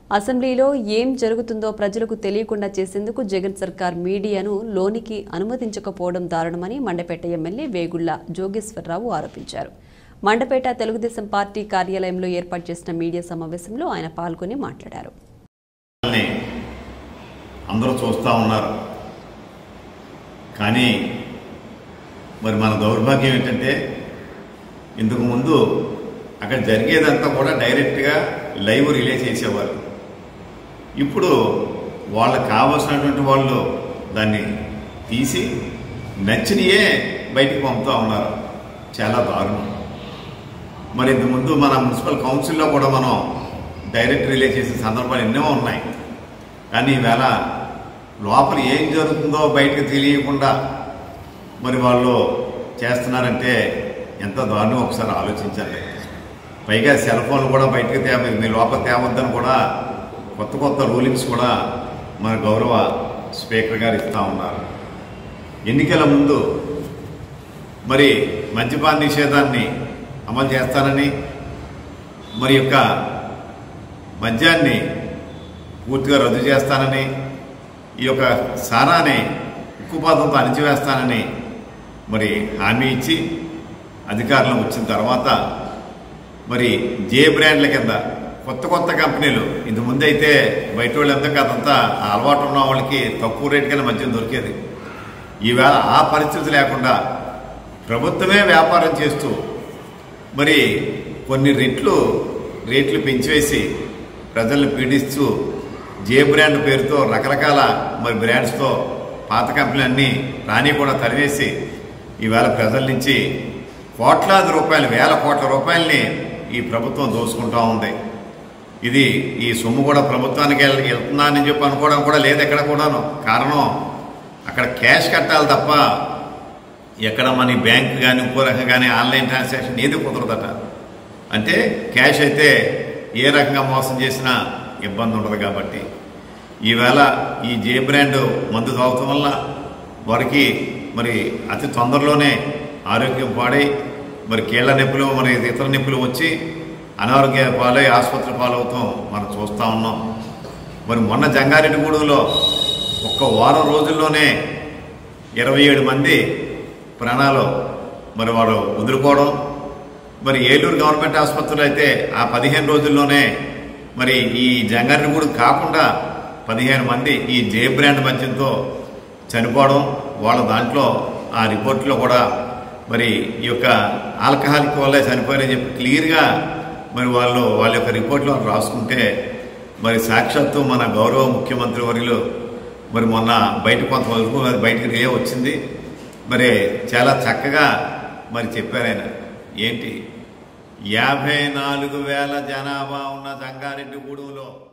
అసెంబ్లీలో ఏం జరుగుతుందో ప్రజలకు తెలియకుండా చేసేందుకు జగన్ సర్కార్ మీడియాను లోనికి అనుమతించకపోవడం దారుణమని మండపేట ఎమ్మెల్యే వేగుళ్ల జోగేశ్వరరావు ఆరోపించారు మండపేట తెలుగుదేశం పార్టీ కార్యాలయంలో ఏర్పాటు చేసిన మీడియా సమావేశంలో ఆయన పాల్గొని మాట్లాడారు అని అందరూ చూస్తూ ఉన్నారు కానీ మరి మన దౌర్భాగ్యం ఏంటంటే ఇంతకు ముందు అక్కడ జరిగేదంతా కూడా డైరెక్ట్గా లైవ్ రిలే చేసేవారు ఇప్పుడు వాళ్ళకి కావాల్సినటువంటి వాళ్ళు దాన్ని తీసి నచ్చినయే బయటికి పంపుతూ ఉన్నారు చాలా దారుణం మరి ఇంతకుముందు మన మున్సిపల్ కౌన్సిల్లో కూడా మనం డైరెక్ట్ రిలే చేసిన సందర్భాలు ఎన్నో ఉన్నాయి కానీ ఈవేళ లోపల ఏం జరుగుతుందో బయటకు తెలియకుండా మరి వాళ్ళు చేస్తున్నారంటే ఎంత దారుణం ఒకసారి ఆలోచించండి పైగా సెల్ ఫోన్లు కూడా బయటకు తే మీ లోపల తేవద్దని కూడా కొత్త కొత్త రూలింగ్స్ కూడా మన గౌరవ స్పీకర్ గారు ఇస్తూ ఉన్నారు ఎన్నికల ముందు మరి మద్యపాన నిషేధాన్ని అమలు చేస్తానని మరి యొక్క మద్యాన్ని పూర్తిగా రద్దు చేస్తానని ఈ యొక్క సారాన్ని ఉక్కుపాతంతో అణిచివేస్తానని మరి హామీ ఇచ్చి అధికారంలో వచ్చిన తర్వాత మరి జే బ్రాండ్ల కింద కొత్త కొత్త కంపెనీలు ఇంత ముందు అయితే బయట వాళ్ళంతా అదంతా ఆ అలవాటు ఉన్న వాళ్ళకి తక్కువ రేటుకైనా మద్యం దొరికేది ఈవేళ ఆ పరిస్థితి లేకుండా ప్రభుత్వమే వ్యాపారం చేస్తూ మరి కొన్ని రెట్లు రేట్లు పెంచివేసి ప్రజల్ని పీడిస్తూ జే బ్రాండ్ పేరుతో రకరకాల మరి బ్రాండ్స్తో పాత కంపెనీలు అన్నీ రాని కూడా తరివేసి ఈవేళ ప్రజల నుంచి కోట్లాది రూపాయలు వేల కోట్ల రూపాయలని ఈ ప్రభుత్వం దోసుకుంటా ఉంది ఇది ఈ సొమ్ము కూడా ప్రభుత్వానికి వెళ్- వెళ్తుందని చెప్పి అనుకోవడం కూడా లేదు ఎక్కడ కూడాను కారణం అక్కడ క్యాష్ కట్టాలి తప్ప ఎక్కడ మన బ్యాంక్ కానీ ఇంకో రకం కానీ ఆన్లైన్ ట్రాన్సాక్షన్ ఏది కుదరదట అంటే క్యాష్ అయితే ఏ రకంగా మోసం చేసినా ఇబ్బంది ఉండదు కాబట్టి ఈవేళ ఈ జే బ్రాండ్ మందు తాగటం వల్ల వారికి మరి అతి తొందరలోనే ఆరోగ్యం పాడై మరి కీళ్ల నొప్పులు మరి ఇతర నొప్పులు వచ్చి అనారోగ్య పాలై ఆసుపత్రి పాలవుతాం మనం చూస్తూ ఉన్నాం మరి మొన్న జంగారెడ్డిగూడెంలో ఒక్క వారం రోజుల్లోనే ఇరవై ఏడు మంది ప్రాణాలు మరి వారు వదులుకోవడం మరి ఏలూరు గవర్నమెంట్ ఆసుపత్రిలో అయితే ఆ పదిహేను రోజుల్లోనే మరి ఈ జంగారెడ్డిగూడు కాకుండా పదిహేను మంది ఈ జే బ్రాండ్ మద్యంతో చనిపోవడం వాళ్ళ దాంట్లో ఆ రిపోర్ట్లో కూడా మరి ఈ యొక్క ఆల్కహాలిక్ వల్లే చనిపోయారని చెప్పి క్లియర్గా మరి వాళ్ళు వాళ్ళ యొక్క రిపోర్ట్లో రాసుకుంటే మరి సాక్షాత్తు మన గౌరవ ముఖ్యమంత్రి వర్యులు మరి మొన్న బయట కొంత వరకు అది బయటకు రే వచ్చింది మరి చాలా చక్కగా మరి చెప్పారు ఆయన ఏంటి యాభై నాలుగు వేల జనాభా ఉన్న జంగారెడ్డి గూడెంలో